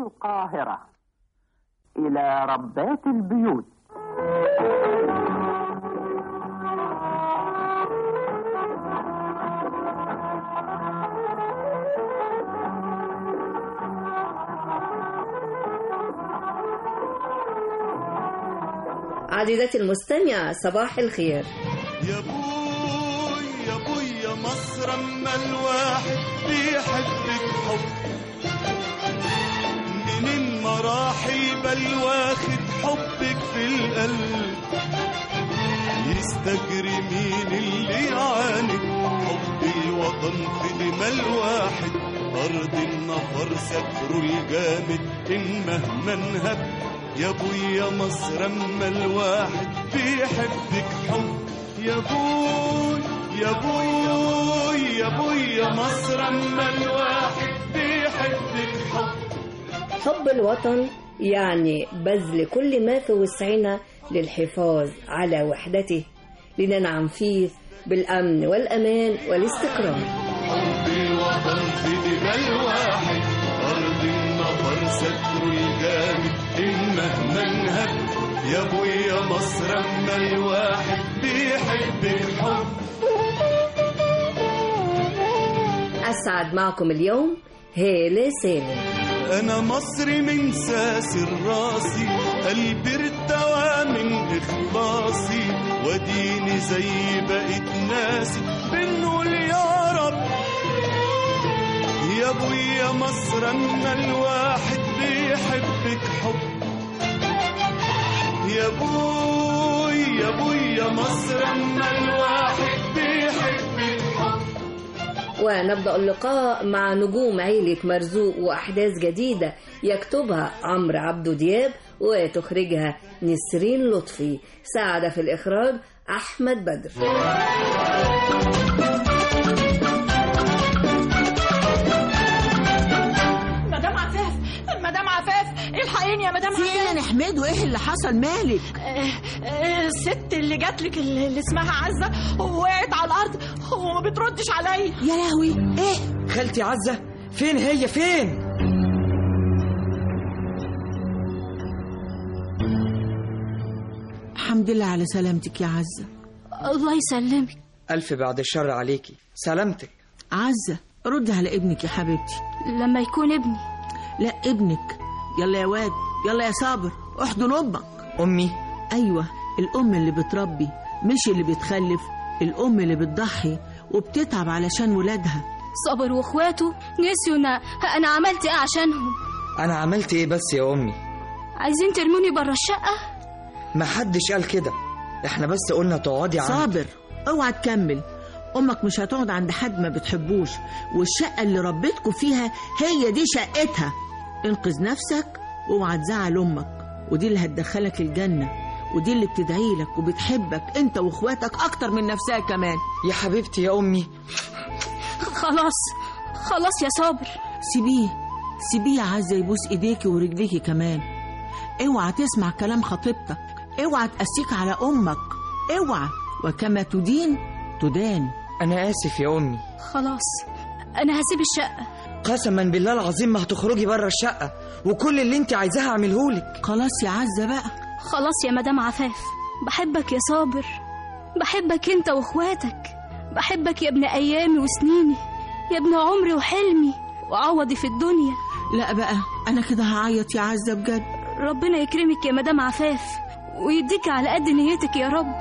القاهرة إلى ربات البيوت عزيزتي المستمعة صباح الخير يا بوي يا بوي يا مصر اما الواحد بيحبك حب منين ما راح يبل واخد حبك في القلب يستجري مين اللي يعاند حب الوطن في دماء الواحد أرض النفر ستر الجامد إن مهما انهب يا بوي يا مصر اما الواحد بيحبك حب يا بوي يا بوي يا بوي يا مصر اما الواحد بيحبك حب حب الوطن يعني بذل كل ما في وسعنا للحفاظ على وحدته لننعم فيه بالأمن والأمان والاستقرار حب الوطن في دماء الواحد أرض النفر ستر الجامد إن مهما انهب يا ابوي يا مصر اما الواحد بيحبك حب أسعد معكم اليوم هالة سالم أنا مصري من ساسر راسي قلبي ارتوى من إخلاصي وديني زي بقيت ناسي بنقول يا رب يا ابوي يا مصر اما الواحد بيحبك حب يا ابوي يا ابوي يا مصر اما الواحد بيحبك حب ونبدأ اللقاء مع نجوم عيلة مرزوق وأحداث جديدة يكتبها عمرو عبدو دياب وتخرجها نسرين لطفي ساعد في الإخراج أحمد بدر مدام عفاف مدام عفاف الحقيني يا مدام في ايه يا عفاف نحمد وايه اللي حصل مالك آه، آه، الست اللي جات لك اللي اللي اسمها عزه وقعت على الارض وما بتردش عليا يا لهوي ايه خالتي عزة فين هي فين الحمد لله على سلامتك يا عزة الله يسلمك ألف بعد الشر عليكي سلامتك عزة رد على ابنك يا حبيبتي لما يكون ابني لا ابنك يلا يا واد يلا يا صابر احضن امك أمي ايوه الام اللي بتربي مش اللي بتخلف الام اللي بتضحي وبتتعب علشان ولادها صابر واخواته نسيوا انا انا عملت ايه عشانهم أنا عملت إيه بس يا أمي عايزين ترموني بره الشقه ما حدش قال كده إحنا بس قلنا تقعدي عندي صابر اوعى تكمل امك مش هتقعد عند حد ما بتحبوش والشقه اللي ربيتكوا فيها هي دي شقتها انقذ نفسك واوعى تزعل امك ودي اللي هتدخلك الجنه ودي اللي بتدعي لك وبتحبك انت واخواتك اكتر من نفسها كمان يا حبيبتي يا أمي خلاص خلاص يا صابر سيبيه سيبيه يا عزة يبوس ايديكي ورجليكي كمان اوعى تسمع كلام خطيبتك اوعى تقسيك على امك اوعى وكما تدين تدان أنا آسف يا أمي خلاص انا هسيب الشقه قسما بالله العظيم ما هتخرجي بره الشقة وكل اللي انت عايزاه هعملهولك خلاص يا عزة بقى خلاص يا مدام عفاف بحبك يا صابر بحبك انت واخواتك بحبك يا ابن ايامي وسنيني يا ابن عمري وحلمي وعوضي في الدنيا لا بقى انا كده هعيط يا عزة بجد ربنا يكرمك يا مدام عفاف ويديك على قد نيتك يا رب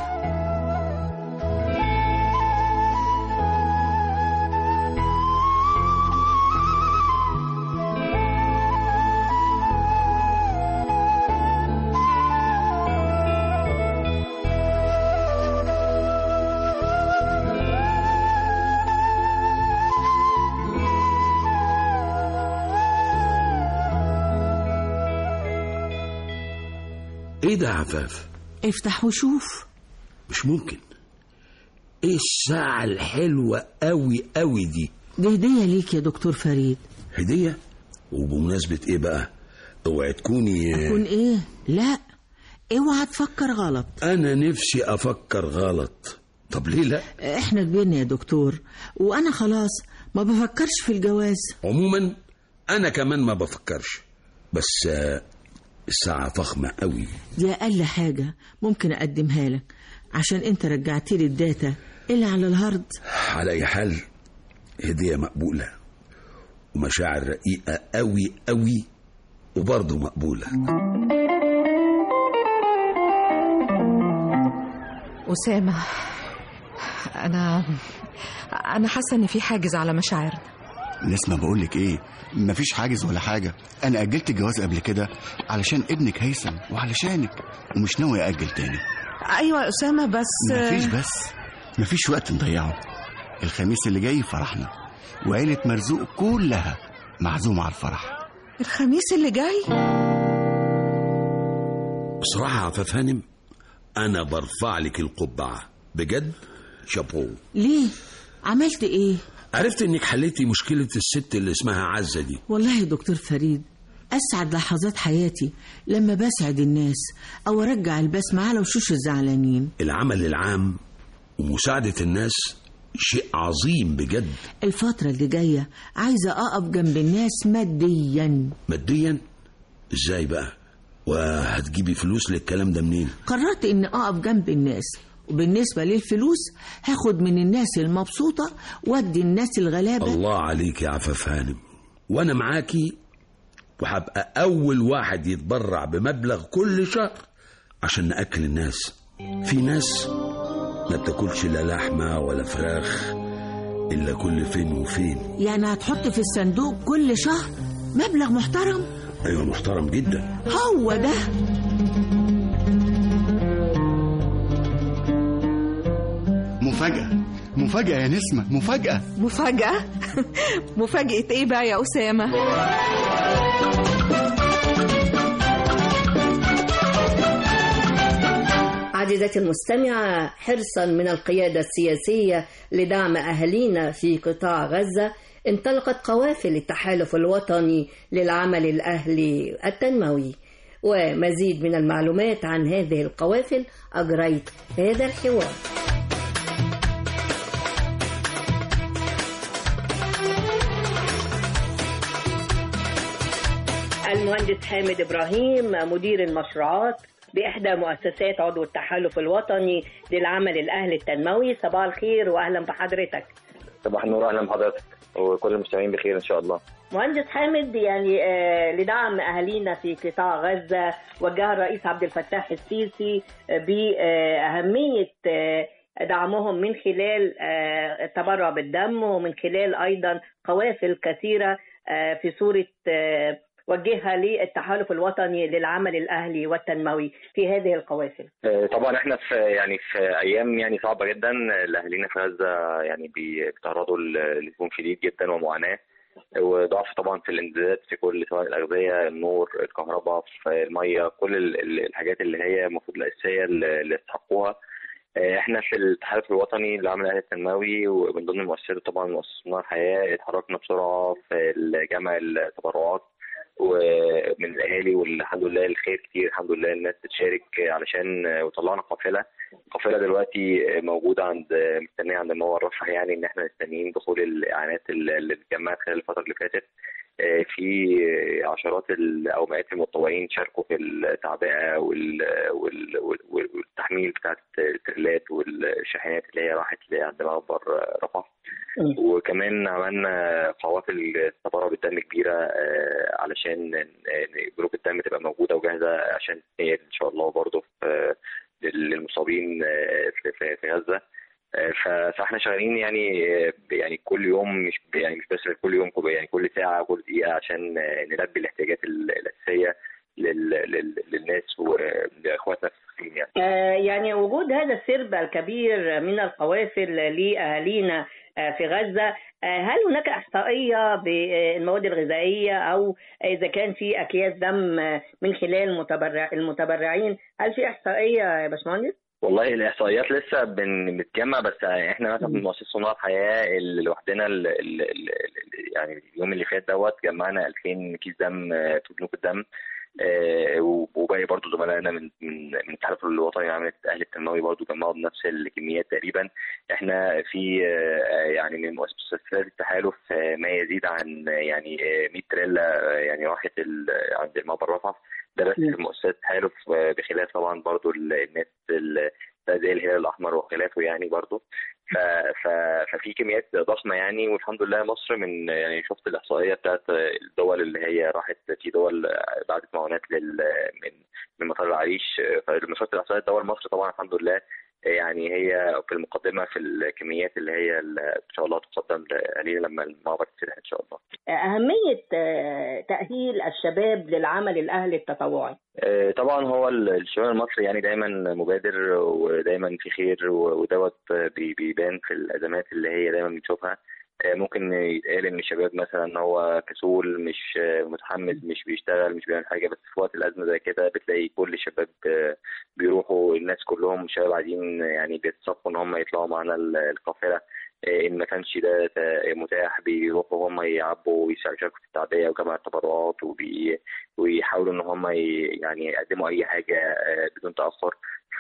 ايه ده يا عفاف افتح وشوف مش ممكن ايه الساعة الحلوة قوي قوي دي دي هدية ليك يا دكتور فريد هدية وبمناسبة ايه بقى اوعي تكوني تكون ايه لا اوعى تفكر غلط انا نفسي افكر غلط طب ليه لا احنا كبرنا يا دكتور وانا خلاص ما بفكرش في الجواز عموما انا كمان ما بفكرش بس آه، الساعة فخمة قوي دي أقل حاجة ممكن أقدمها لك عشان أنت رجعت لي الداتا اللي على الهارد على أي حال هدية مقبولة ومشاعر رقيقة قوي قوي وبرضه مقبولة أسامة أنا أنا حاسة إن في حاجز على مشاعرنا نسمة بقول لك ايه مفيش حاجز ولا حاجة أنا أجلت الجواز قبل كده علشان ابنك هيثم وعلشانك ومش ناوي أجل تاني أيوة يا أسامة بس مفيش بس مفيش وقت نضيعه الخميس اللي جاي فرحنا وعيلة مرزوق كلها معزومة على الفرح الخميس اللي جاي بصراحة يا عفاف هانم أنا برفع لك القبعة بجد شابو ليه عملت إيه عرفت إنك حليتي مشكلة الست اللي اسمها عزة دي والله يا دكتور فريد أسعد لحظات حياتي لما بسعد الناس أو أرجع البسمة على وشوش الزعلانين العمل العام ومساعدة الناس شيء عظيم بجد الفترة اللي جاية عايزة أقف جنب الناس ماديا ماديا ازاي بقى وهتجيبي فلوس للكلام ده منين قررت إني أقف جنب الناس وبالنسبة للفلوس هاخد من الناس المبسوطة وادي الناس الغلابة الله عليك يا عفاف هانم وانا معاكي وهبقى اول واحد يتبرع بمبلغ كل شهر عشان ناكل الناس في ناس ما بتاكلش لا لحمه ولا فراخ الا كل فين وفين يعني هتحط في الصندوق كل شهر مبلغ محترم ايوه محترم جدا هو ده مفاجأة مفاجأة يا نسمة مفاجأة مفاجأة مفاجأة إيه بقى يا أسامة عزيزتي المستمعة حرصا من القيادة السياسية لدعم أهالينا في قطاع غزة انطلقت قوافل التحالف الوطني للعمل الأهلي التنموي ومزيد من المعلومات عن هذه القوافل أجريت هذا الحوار المهندس حامد إبراهيم مدير المشروعات بإحدى مؤسسات عضو التحالف الوطني للعمل الأهلي التنموي صباح الخير وأهلا بحضرتك صباح النور اهلا بحضرتك وكل المستمعين بخير ان شاء الله مهندس حامد يعني آه، لدعم اهالينا في قطاع غزه وجه الرئيس عبد الفتاح السيسي آه، باهميه آه، دعمهم من خلال آه، التبرع بالدم ومن خلال ايضا قوافل كثيره آه، في صوره آه، وجهها للتحالف الوطني للعمل الاهلي والتنموي في هذه القوافل. آه، طبعا احنا في يعني في ايام يعني صعبه جدا الاهالينا في غزه يعني بيتعرضوا ل- لهجوم شديد جدا ومعاناه وضعف طبعا في الامدادات في كل سواء الاغذيه النور الكهرباء في الميه كل ال- ال- الحاجات اللي هي المفروض الاساسيه اللي اللي يستحقوها آه، احنا في التحالف الوطني للعمل الاهلي التنموي ومن ضمن المؤسسات طبعا مؤسسه نار الحياه اتحركنا بسرعه في جمع التبرعات ومن الاهالي والحمد لله الخير كتير الحمد لله الناس بتشارك علشان وطلعنا قافله القافله دلوقتي موجوده عند مستنيه عند الموقع الرفح يعني ان احنا مستنيين دخول الاعلانات اللي اتجمعت خلال الفتره اللي فاتت آه، في عشرات ال- او مئات المتطوعين شاركوا في التعبئه وال- وال- وال- والتحميل بتاعت التريلات والشاحنات اللي هي راحت عند مخبر رفح وكمان عملنا قوافل التبرع بالدم كبيره آه، علشان آه، جروب الدم تبقى موجوده وجاهزه عشان هي ان شاء الله برضه في للمصابين آه، في- في في غزه آه، ف- فاحنا شغالين يعني آه، يعني كل يوم مش يعني مش بس كل يوم كل- يعني كل ساعه كل دقيقه عشان آه، نلبي الاحتياجات ال- الاساسيه لل- لل- للناس ولاخواتنا في فلسطين يعني. آه، يعني وجود هذا السرب الكبير من القوافل لأهالينا آه، في غزة آه، هل هناك إحصائية بالمواد الغذائية أو إذا كان في أكياس دم آه، من خلال المتبرع المتبرعين هل في إحصائية يا باشمهندس؟ والله الاحصائيات لسه بن- بتجمع بس احنا مثلا في مؤسسه صناعه الحياه اللي لوحدنا ال- ال- ال- ال- يعني اليوم اللي فات دوت جمعنا 2000 كيس دم آه، في بنوك الدم آه، وباقي برضو زملائنا من من من التحالف الوطني لعمل الاهلي التنموي برضو جمعوا بنفس الكميات تقريبا احنا في آه، يعني من مؤسسات التحالف آه، ما يزيد عن آه، يعني آه، 100 تريلا آه، يعني راحت ال- عند المعبر رفح ده بس في مؤسسات التحالف آه، بخلاف طبعا برضو ال- الناس ال- زي الهلال الاحمر وخلافه يعني برضو ف... ف... ففي كميات ضخمه يعني والحمد لله مصر من يعني شفت الاحصائيه بتاعت الدول اللي هي راحت في دول بعدت معونات لل من من مطار العريش فلما شفت الاحصائيات دول مصر طبعا الحمد لله يعني هي في المقدمه في الكميات اللي هي اللي ان شاء الله تقدم لاهالينا لما المعبر يتفتح ان شاء الله. أهمية آه، تأهيل الشباب للعمل الأهلي التطوعي آه، طبعا هو ال- الشباب المصري يعني دايما مبادر ودايما في خير و- ودوت بي- بيبان في الازمات اللي هي دايما بنشوفها آه، ممكن يتقال ان الشباب مثلا هو كسول مش آه، متحمس مش بيشتغل مش بيعمل حاجه بس في وقت الازمه زي كده بتلاقي كل الشباب آه، بيروحوا الناس كلهم شباب قاعدين يعني بيتصفوا ان هم يطلعوا معانا ال- القافله آه، ان ما كانش ده ت- متاح بيروحوا هم يعبوا ويشاركوا في التعبئه وجمع التبرعات وبي ويحاولوا ان هم ي- يعني يقدموا اي حاجه آه، بدون تاخر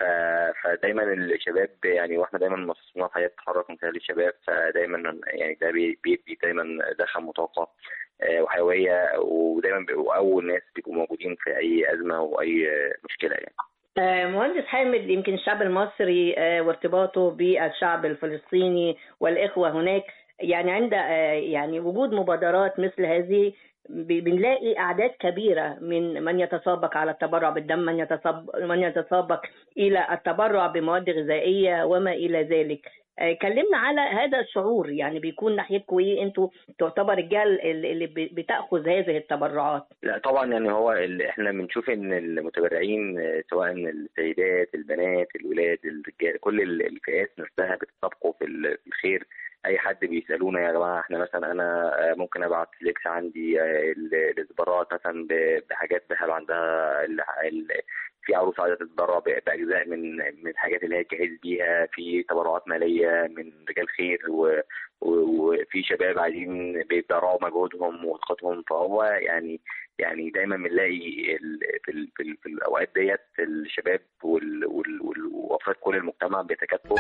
ف- فدايما الشباب يعني واحنا دايما مصنوع حياه تتحرك من خلال الشباب فدايما يعني ده بي- بيدي دايما دخل وطاقه آه، وحيويه ودايما بيبقوا اول ناس بيبقوا موجودين في اي ازمه واي آه، مشكله يعني آه، مهندس حامد يمكن الشعب المصري آه، وارتباطه بالشعب الفلسطيني والإخوة هناك يعني عند آه، يعني وجود مبادرات مثل هذه ب- بنلاقي أعداد كبيرة من من يتسابق على التبرع بالدم من يتسابق, من يتسابق إلى التبرع بمواد غذائية وما إلى ذلك آه، كلمنا على هذا الشعور يعني بيكون ناحيتكم ايه انتوا تعتبر الجهه اللي اللي بتاخذ هذه التبرعات لا طبعا يعني هو ال- احنا بنشوف ان المتبرعين آه، سواء السيدات البنات الولاد الرجال كل ال- الفئات نفسها بتتسابقوا في ال- في الخير اي حد بيسالونا يا جماعه احنا مثلا انا آه، ممكن ابعت ليكس عندي آه، ال- التبرعات مثلا ب- بحاجات بحب عندها ال- ال- في عروس عايزه تتبرع ب- باجزاء من من الحاجات اللي هي تجهز بيها في تبرعات ماليه من رجال خير و- و- وفي شباب عايزين بيتبرعوا مجهودهم وطاقتهم فهو يعني يعني دايما بنلاقي ال- في ال- في, ال- في الاوقات ديت الشباب وال- وال- وال- وافراد كل المجتمع بيتكاتفوا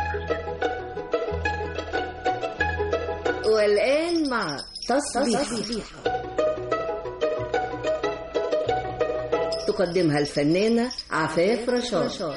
والآن مع تصبيح تقدمها الفنانة عفاف رشاد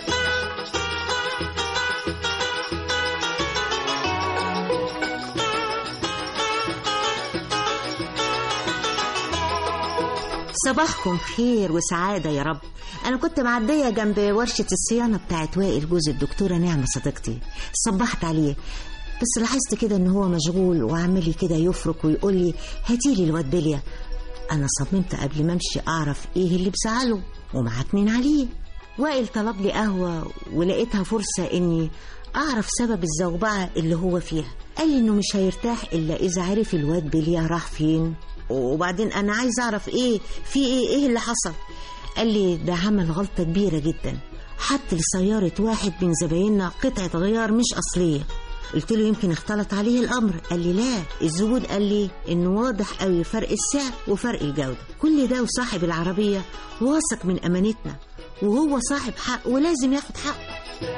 صباحكم خير وسعادة يا رب أنا كنت معدية جنب ورشة الصيانة بتاعت وائل جوز الدكتورة نعمة صديقتي صبحت عليه بس لاحظت كده إن هو مشغول وعمال لي كده يفرك ويقول لي هاتيلي الواد بليا أنا صممت قبل ما أمشي أعرف إيه اللي بزعله ومعكنين عليه وائل طلب لي قهوة ولقيتها فرصة إني أعرف سبب الزوبعة اللي هو فيها قال لي إنه مش هيرتاح إلا إذا عرف الواد بليا راح فين وبعدين أنا عايز أعرف إيه في إيه إيه اللي حصل قال لي ده عمل غلطة كبيرة جدا حط لسيارة واحد من زبايننا قطعة غيار مش أصلية قلت له يمكن اختلط عليه الأمر قال لي لا الزبون قال لي إنه واضح قوي فرق السعر وفرق الجودة كل ده وصاحب العربية واثق من أمانتنا وهو صاحب حق ولازم ياخد حقه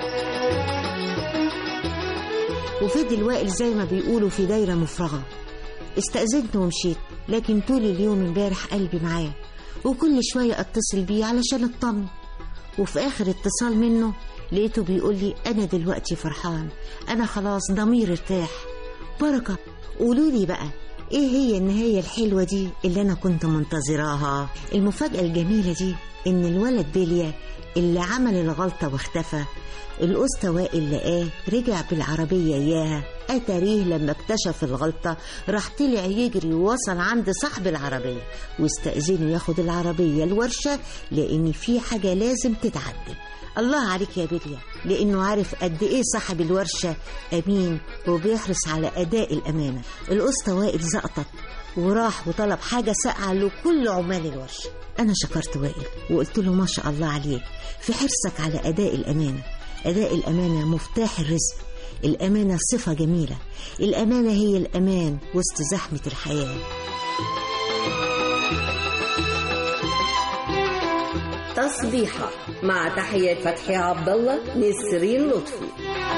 وفضل وائل زي ما بيقولوا في دايرة مفرغة استأذنت ومشيت لكن طول اليوم امبارح قلبي معاه وكل شوية اتصل بيه علشان اطمن وفي آخر اتصال منه لقيته بيقول لي أنا دلوقتي فرحان أنا خلاص ضميري ارتاح بركة قولوا لي بقى إيه هي النهاية الحلوة دي اللي أنا كنت منتظراها المفاجأة الجميلة دي إن الولد بيليا اللي عمل الغلطة واختفى الأسطى وائل لقاه رجع بالعربية إياها أتاريه لما اكتشف الغلطة راح طلع يجري ووصل عند صاحب العربية واستأذنه ياخد العربية الورشة لأن في حاجة لازم تتعدل الله عليك يا بليا لأنه عارف قد إيه صاحب الورشة أمين وبيحرص على أداء الأمانة الأسطى وائل زقطت وراح وطلب حاجة ساقعة لكل عمال الورشة أنا شكرت وائل وقلت له ما شاء الله عليك في حرصك على أداء الأمانة أداء الأمانة مفتاح الرزق الأمانة صفة جميلة الأمانة هي الأمان وسط زحمة الحياة تصبيحة مع تحيات فتحي عبد الله نسرين لطفي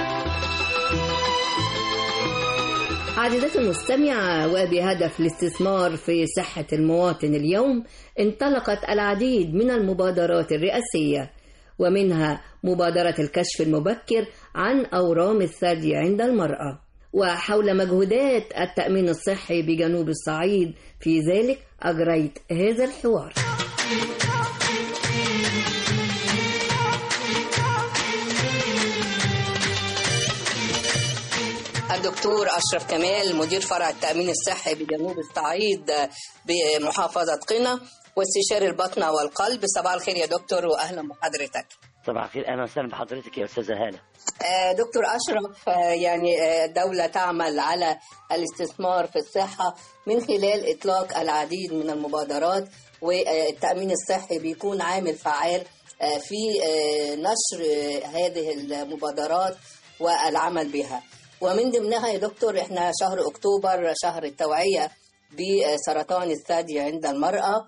عزيزتي المستمعة وبهدف الاستثمار في صحة المواطن اليوم انطلقت العديد من المبادرات الرئاسية ومنها مبادرة الكشف المبكر عن أورام الثدي عند المرأة وحول مجهودات التأمين الصحي بجنوب الصعيد في ذلك أجريت هذا الحوار الدكتور أشرف كمال مدير فرع التأمين الصحي بجنوب الصعيد بمحافظة قنا واستشاري البطنة والقلب صباح الخير يا دكتور وأهلا بحضرتك صباح الخير اهلا وسهلا بحضرتك يا استاذه هاله آه، دكتور أشرف آه، يعني آه، الدولة تعمل على الاستثمار في الصحة من خلال إطلاق العديد من المبادرات والتأمين الصحي بيكون عامل فعال آه، في آه، نشر آه، هذه المبادرات والعمل بها ومن ضمنها يا دكتور احنا شهر أكتوبر شهر التوعية بسرطان الثدي عند المرأة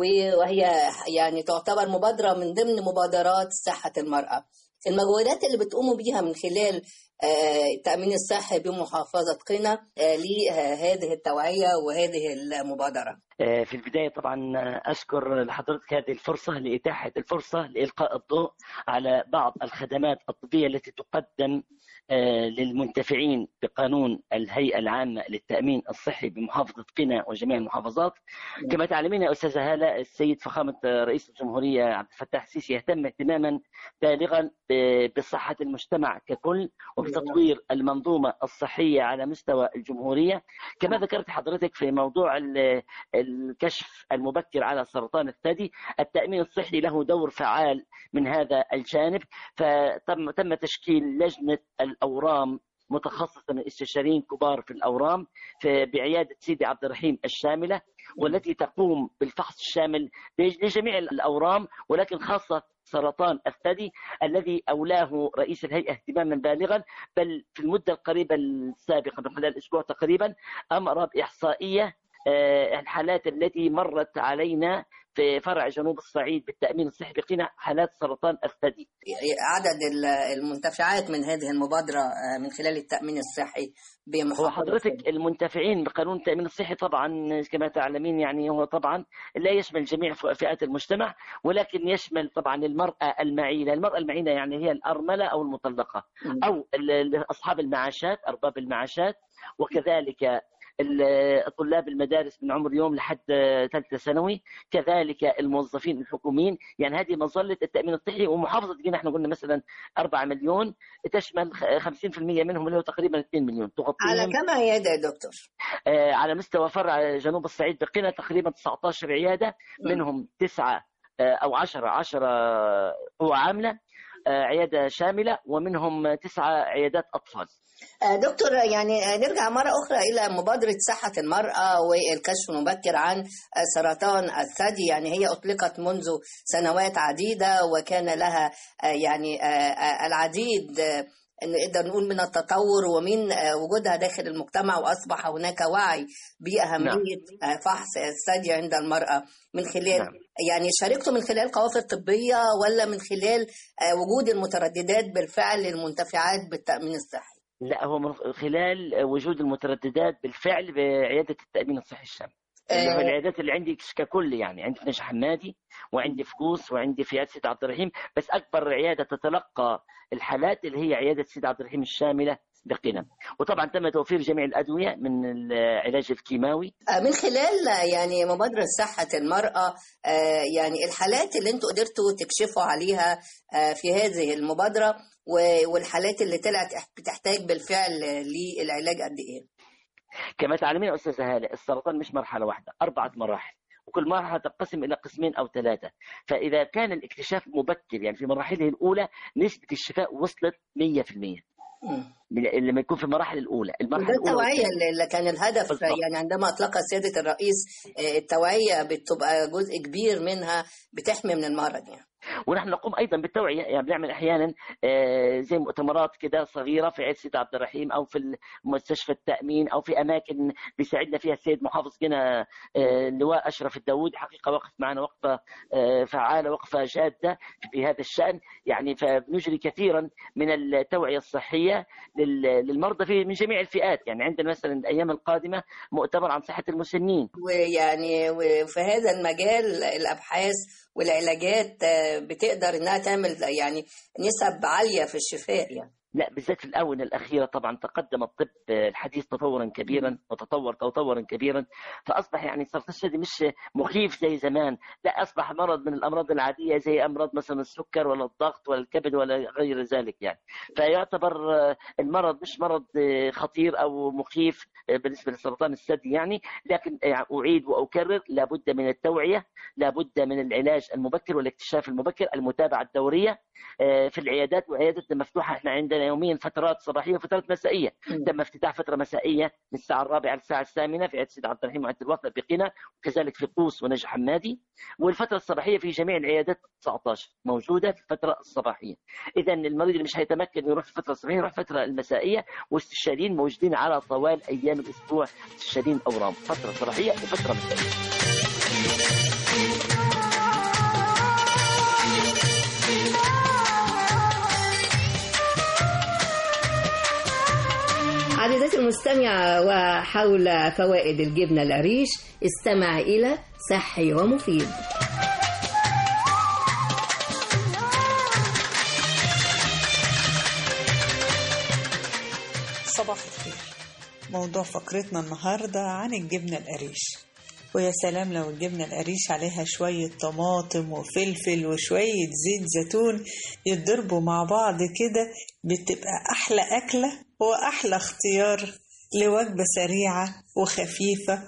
وهي يعني تعتبر مبادرة من ضمن مبادرات صحة المرأة المجهودات اللي بتقوموا بيها من خلال آه، التأمين الصحي بمحافظة قنا آه، لهذه التوعية وهذه المبادرة آه، في البدايه طبعا آه، اشكر لحضرتك هذه الفرصه لاتاحه الفرصه لالقاء الضوء على بعض الخدمات الطبيه التي تقدم آه، للمنتفعين بقانون الهيئه العامه للتامين الصحي بمحافظه قنا وجميع المحافظات كما تعلمين يا استاذه هاله السيد فخامه آه، رئيس الجمهوريه عبد الفتاح السيسي يهتم اهتماما بالغا ب- بصحه المجتمع ككل وبتطوير المنظومه الصحيه على مستوى الجمهوريه كما ذكرت حضرتك في موضوع ال- الكشف المبكر على سرطان الثدي التامين الصحي له دور فعال من هذا الجانب فتم تم تشكيل لجنه الاورام متخصصه من استشاريين كبار في الاورام في بعياده سيدي عبد الرحيم الشامله والتي تقوم بالفحص الشامل لجميع الاورام ولكن خاصه سرطان الثدي الذي اولاه رئيس الهيئه اهتماما بالغا بل في المده القريبه السابقه من خلال اسبوع تقريبا امر باحصائيه آه، الحالات التي مرت علينا في فرع جنوب الصعيد بالتامين الصحي بقنا حالات سرطان الثدي عدد ال- المنتفعات من هذه المبادرة آه، من خلال التأمين الصحي بمحافظة هو حضرتك المنتفعين بقانون التامين الصحي طبعا كما تعلمين يعني هو طبعا لا يشمل جميع فئات المجتمع ولكن يشمل طبعا المراه المعيله، المراه المعيله يعني هي الارمله او المطلقه او ال- ال- اصحاب المعاشات ارباب المعاشات وكذلك ال- طلاب المدارس من عمر يوم لحد ثالثه ثانوي كذلك الموظفين الحكوميين يعني هذه مظله التامين الصحي ومحافظه جينا احنا قلنا مثلا 4 مليون تشمل خ- 50% منهم اللي هو تقريبا 2 مليون تغطيهم على كم عيادة يا دكتور؟ آه، على مستوى فرع جنوب الصعيد بقنا تقريبا 19 عياده منهم تسعه آه، او 10 10 قوى عامله آه، عياده شامله ومنهم تسعه عيادات اطفال آه، دكتور يعني آه، نرجع مرة أخرى إلى مبادرة صحة المرأة والكشف المبكر عن آه، سرطان الثدي يعني هي أطلقت منذ سنوات عديدة وكان لها آه، يعني آه، آه، العديد آه، نقدر نقول من التطور ومن آه، وجودها داخل المجتمع وأصبح هناك وعي بأهمية آه، فحص الثدي عند المرأة من خلال نعم. يعني شاركتوا من خلال قوافل طبية ولا من خلال آه، وجود المترددات بالفعل للمنتفعات بالتأمين الصحي؟ لا هو من خلال وجود المترددات بالفعل بعياده التامين الصحي الشامل اللي هو آه. العيادات اللي عندي ككل يعني عندي في نجع حمادي وعندي في كوس وعندي في عياده سيد عبد الرحيم بس اكبر عياده تتلقى الحالات اللي هي عياده سيد عبد الرحيم الشامله بقنا وطبعا تم توفير جميع الادويه من العلاج الكيماوي آه، من خلال آه، يعني مبادرة صحة المرأة آه، يعني الحالات اللي انتوا قدرتوا تكشفوا عليها آه، في هذه المبادرة و- والحالات اللي طلعت إح- بتحتاج بالفعل آه، للعلاج قد ايه؟ كما تعلمين يا استاذه هاله السرطان مش مرحله واحده اربعه مراحل وكل مرحله تنقسم الى قسمين او ثلاثه فاذا كان الاكتشاف مبكر يعني في مراحله الاولى نسبه الشفاء وصلت 100% من- لما يكون في المراحل الاولى المرحله وده الاولى التوعية والثانية. اللي كان الهدف بالضبط. يعني عندما أطلق سيادة الرئيس آه، التوعية بتبقى جزء كبير منها بتحمي من المرض يعني ونحن نقوم ايضا بالتوعيه يعني بنعمل احيانا آه، زي مؤتمرات كده صغيره في عيد سيد عبد الرحيم او في مستشفى التامين او في اماكن بيساعدنا فيها السيد محافظ جنة آه، اللواء اشرف الداوود حقيقه وقف معنا وقفه آه، فعاله وقفه جاده في هذا الشان يعني فبنجري كثيرا من التوعيه الصحيه لل- للمرضى في من جميع الفئات يعني عندنا مثلا الايام القادمه مؤتمر عن صحه المسنين ويعني وفي هذا المجال الابحاث والعلاجات آه، بتقدر انها تعمل يعني نسب عاليه في الشفاء يعني لا بالذات في الآونة الأخيرة طبعا تقدم الطب الحديث تطورا كبيرا وتطور تطورا كبيرا فأصبح يعني سرطان الثدي مش مخيف زي زمان لا أصبح مرض من الأمراض العادية زي أمراض مثلا السكر ولا الضغط ولا الكبد ولا غير ذلك يعني فيعتبر المرض مش مرض خطير أو مخيف بالنسبة لسرطان الثدي يعني لكن أعيد وأكرر لابد من التوعية لابد من العلاج المبكر والاكتشاف المبكر المتابعة الدورية في العيادات وعيادتنا مفتوحة احنا عندنا يوميا فترات صباحية وفترات مسائية تم افتتاح فترة مسائية من الساعة الرابعة للساعة الثامنة في عيادة سيد عبد الرحيم وعيادة الوفاء بقنا وكذلك في قوس ونجع حمادي والفترة الصباحية في جميع العيادات 19 موجودة في الفترة الصباحية إذا المريض اللي مش هيتمكن يروح في الفترة الصباحية يروح الفترة المسائية واستشاريين موجودين على طوال أيام الأسبوع استشاريين أورام فترة صباحية وفترة مسائية عزيزتي المستمعة وحول فوائد الجبنة القريش استمع إلى صحي ومفيد صباح الخير موضوع فقرتنا النهاردة عن الجبنة القريش ويا سلام لو الجبنة القريش عليها شوية طماطم وفلفل وشوية زيت زيتون يتضربوا مع بعض كده بتبقى أحلى أكلة وأحلى اختيار لوجبة سريعة وخفيفة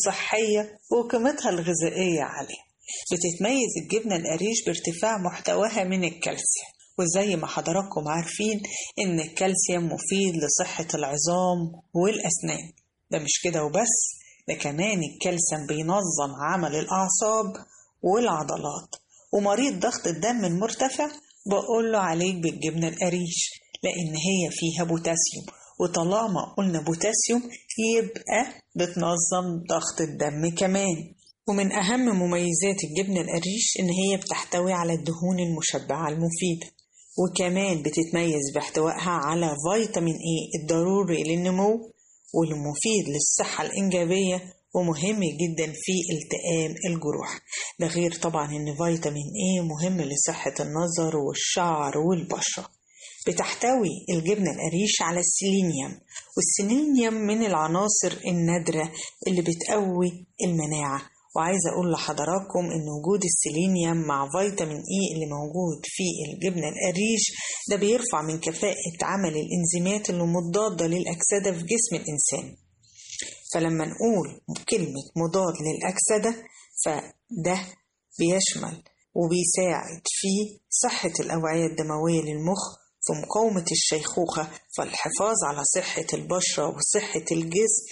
وصحية وقيمتها الغذائية عالية بتتميز الجبنة القريش بارتفاع محتواها من الكالسيوم وزي ما حضراتكم عارفين إن الكالسيوم مفيد لصحة العظام والأسنان ده مش كده وبس ده كمان الكالسيوم بينظم عمل الأعصاب والعضلات ومريض ضغط الدم المرتفع بقول له عليك بالجبنة القريش لأن هي فيها بوتاسيوم وطالما قلنا بوتاسيوم يبقى بتنظم ضغط الدم كمان ومن أهم مميزات الجبنة القريش إن هي بتحتوي على الدهون المشبعة المفيدة وكمان بتتميز باحتوائها على فيتامين اي الضروري للنمو والمفيد للصحة الإنجابية ومهم جدا في التئام الجروح ده غير طبعا ان فيتامين اي مهم لصحة النظر والشعر والبشرة بتحتوي الجبنة القريش على السيلينيوم والسيلينيوم من العناصر النادرة اللي بتقوي المناعة وعايزة أقول لحضراتكم إن وجود السيلينيوم مع فيتامين إي اللي موجود في الجبنة القريش ده بيرفع من كفاءة عمل الإنزيمات اللي مضادة للأكسدة في جسم الإنسان فلما نقول كلمة مضاد للأكسدة فده بيشمل وبيساعد في صحة الأوعية الدموية للمخ في مقاومة الشيخوخة فالحفاظ على صحة البشرة وصحة الجسم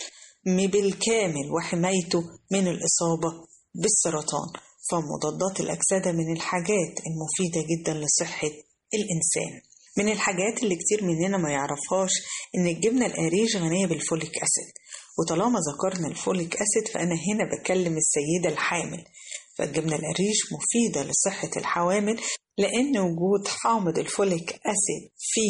بالكامل وحمايته من الإصابة بالسرطان فمضادات الأكسدة من الحاجات المفيدة جدا لصحة الإنسان من الحاجات اللي كتير مننا ما يعرفهاش إن الجبنة القريش غنية بالفوليك أسيد وطالما ذكرنا الفوليك أسيد فأنا هنا بكلم السيدة الحامل فالجبنة القريش مفيدة لصحة الحوامل لأن وجود حامض الفوليك أسيد في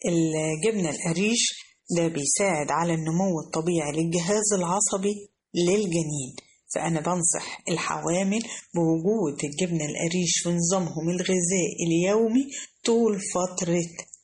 الجبنة القريش ده بيساعد على النمو الطبيعي للجهاز العصبي للجنين فأنا بنصح الحوامل بوجود الجبنة القريش في نظامهم الغذائي اليومي طول فترة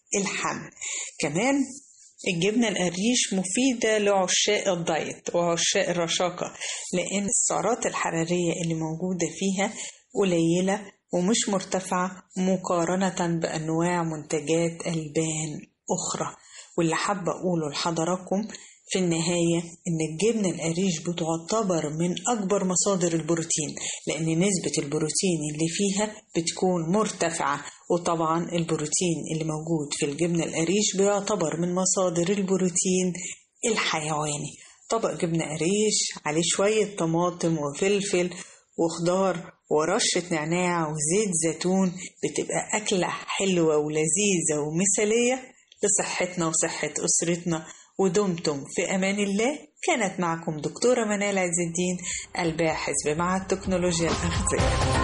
الحمل كمان الجبنة القريش مفيدة لعشاق الدايت وعشاق الرشاقة لأن السعرات الحرارية اللي موجودة فيها قليلة ومش مرتفعة مقارنة بأنواع منتجات ألبان أخرى واللي حابة أقوله لحضراتكم في النهاية إن الجبنة القريش بتعتبر من أكبر مصادر البروتين لأن نسبة البروتين اللي فيها بتكون مرتفعة وطبعا البروتين اللي موجود في الجبنة القريش بيعتبر من مصادر البروتين الحيواني طبق جبنة قريش عليه شوية طماطم وفلفل وخضار ورشة نعناع وزيت زيتون بتبقى أكلة حلوة ولذيذة ومثالية لصحتنا وصحة أسرتنا ودمتم في أمان الله كانت معكم دكتورة منال عز الدين الباحث بمعهد تكنولوجيا الأغذية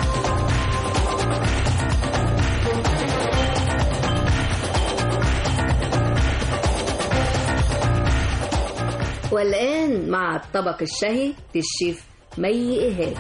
والآن مع الطبق الشهي للشيف مي إيهاب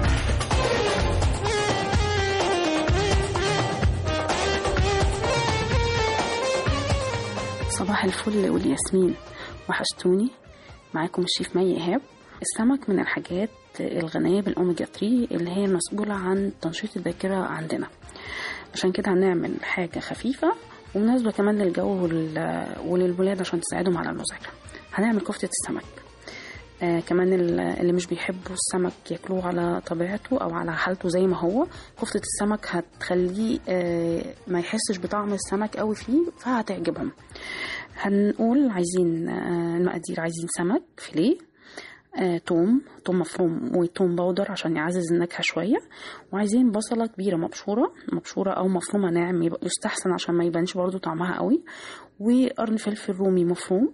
صباح الفل والياسمين وحشتوني معاكم الشيف مي إيهاب السمك من الحاجات الغنية بالأوميجا 3 اللي هي مسؤولة عن تنشيط الذاكرة عندنا عشان كده هنعمل حاجة خفيفة ومناسبة كمان للجو وال- وللولاد عشان تساعدهم على المذاكرة هنعمل كفتة السمك آه كمان ال- اللي مش بيحبوا السمك ياكلوه على طبيعته او على حالته زي ما هو كفتة السمك هتخليه آه ما يحسش بطعم السمك قوي فيه فهتعجبهم هنقول عايزين آه المقادير عايزين سمك فيليه آه، توم توم مفروم وتوم باودر عشان يعزز النكهة شوية وعايزين بصلة كبيرة مبشورة مبشورة أو مفرومة ناعم يبقى يستحسن عشان ما يبانش برضو طعمها قوي وقرن فلفل رومي مفروم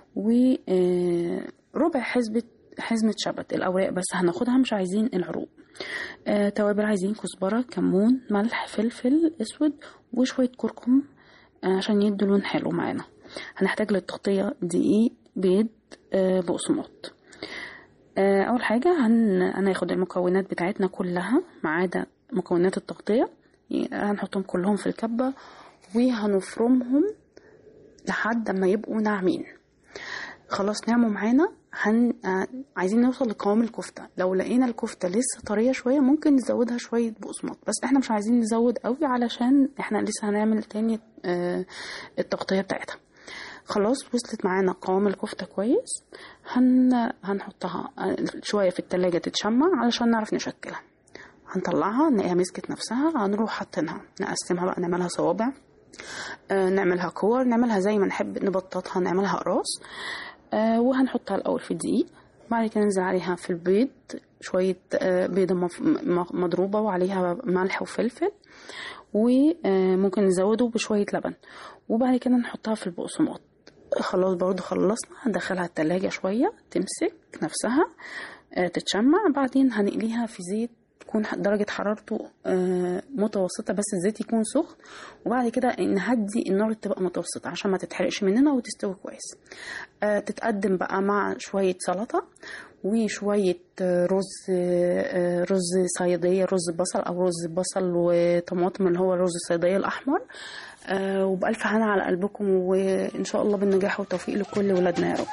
وربع حزبة حزمة شبت الأوراق بس هناخدها مش عايزين العروق آه، توابل عايزين كزبرة كمون ملح فلفل أسود وشوية كركم آه، عشان يدوا لون حلو معانا هنحتاج للتغطية دقيق بيض آه، بقسماط آه، اول حاجه هن... هناخد المكونات بتاعتنا كلها ما عدا مكونات التغطيه ي- هنحطهم كلهم في الكبه وهنفرمهم لحد ما يبقوا ناعمين خلاص نعموا معانا هن... آه، عايزين نوصل لقوام الكفته لو لقينا الكفته لسه طريه شويه ممكن نزودها شويه بقسماط بس احنا مش عايزين نزود قوي علشان احنا لسه هنعمل تاني آه، التغطيه بتاعتها خلاص وصلت معانا قوام الكفتة كويس هن... هنحطها شوية في التلاجة تتشمع علشان نعرف نشكلها هنطلعها نلاقيها مسكت نفسها هنروح حاطينها نقسمها بقى نعملها صوابع آه، نعملها كور نعملها زي ما نحب نبططها نعملها أقراص آه، وهنحطها الأول في الدقيق بعد كده ننزل عليها في البيض شوية آه، بيضة مف- م- مضروبة وعليها ملح وفلفل وممكن نزوده بشوية لبن وبعد كده نحطها في البقسماط خلاص برضو خلصنا هندخلها التلاجة شوية تمسك نفسها آه، تتشمع بعدين هنقليها في زيت تكون درجة حرارته آه، متوسطة بس الزيت يكون سخن وبعد كده نهدي النار تبقى متوسطة عشان ما تتحرقش مننا وتستوي كويس آه، تتقدم بقى مع شوية سلطة وشوية آه، رز آه، رز صيادية رز بصل أو رز بصل وطماطم اللي هو الرز الصيادية الأحمر آه، وبألف هنا على قلبكم وإن شاء الله بالنجاح والتوفيق لكل ولادنا يا رب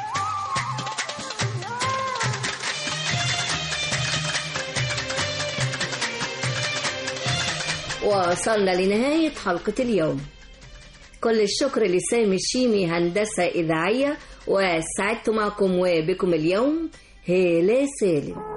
وصلنا لنهاية حلقة اليوم كل الشكر لسامي الشيمي هندسة إذاعية وسعدت معكم وبكم اليوم هالة سالم